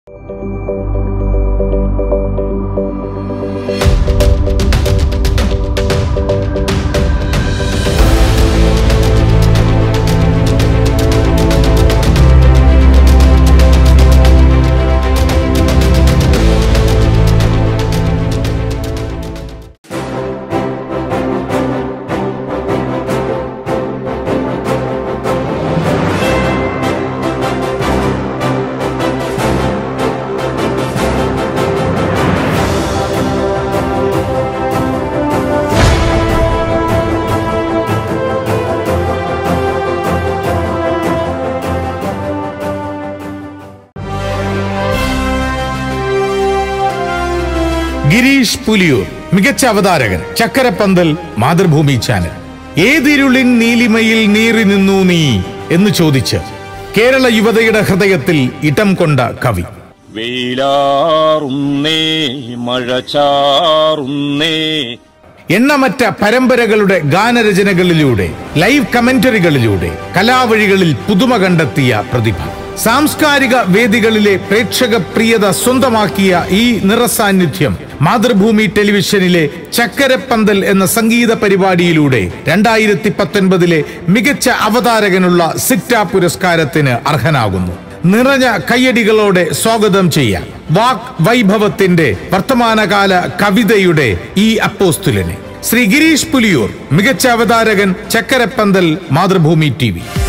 ഗിരീഷ് പുലിയൂർ മികച്ച അവതാരകൻ ചക്കരപ്പന്തൽ മാതൃഭൂമി ചാനൽ ഏതിരുളിൻ നീലിമയിൽ നീറി നിന്നു നീ എന്ന് ചോദിച്ച് കേരള യുവതയുടെ ഹൃദയത്തിൽ ഇടം കൊണ്ട കവി വെയിലാറുന്നേ മഴ ചാറുന്നേ എണ്ണമറ്റ പരമ്പരകളുടെ ഗാനരചനകളിലൂടെ ലൈവ് കമന്ററികളിലൂടെ കലാവഴികളിൽ പുതുമ കണ്ടെത്തിയ പ്രതിഭ സാംസ്കാരിക വേദികളിലെ പ്രേക്ഷക പ്രിയത സ്വന്തമാക്കിയ ഈ നിറസാന്നിധ്യം മാതൃഭൂമി ടെലിവിഷനിലെ ചക്കരപ്പന്തൽ എന്ന സംഗീത പരിപാടിയിലൂടെ രണ്ടായിരത്തി പത്തൊൻപതിലെ മികച്ച അവതാരകനുള്ള സിക്ട പുരസ്കാരത്തിന് അർഹനാകുന്നു നിറഞ്ഞ കയ്യടികളോടെ സ്വാഗതം ചെയ്യാം വാക് വൈഭവത്തിന്റെ വർത്തമാനകാല കവിതയുടെ ഈ അപ്പോസ്തുലനെ ശ്രീ ഗിരീഷ് പുലിയൂർ മികച്ച അവതാരകൻ ചക്കരപ്പന്തൽ മാതൃഭൂമി ടി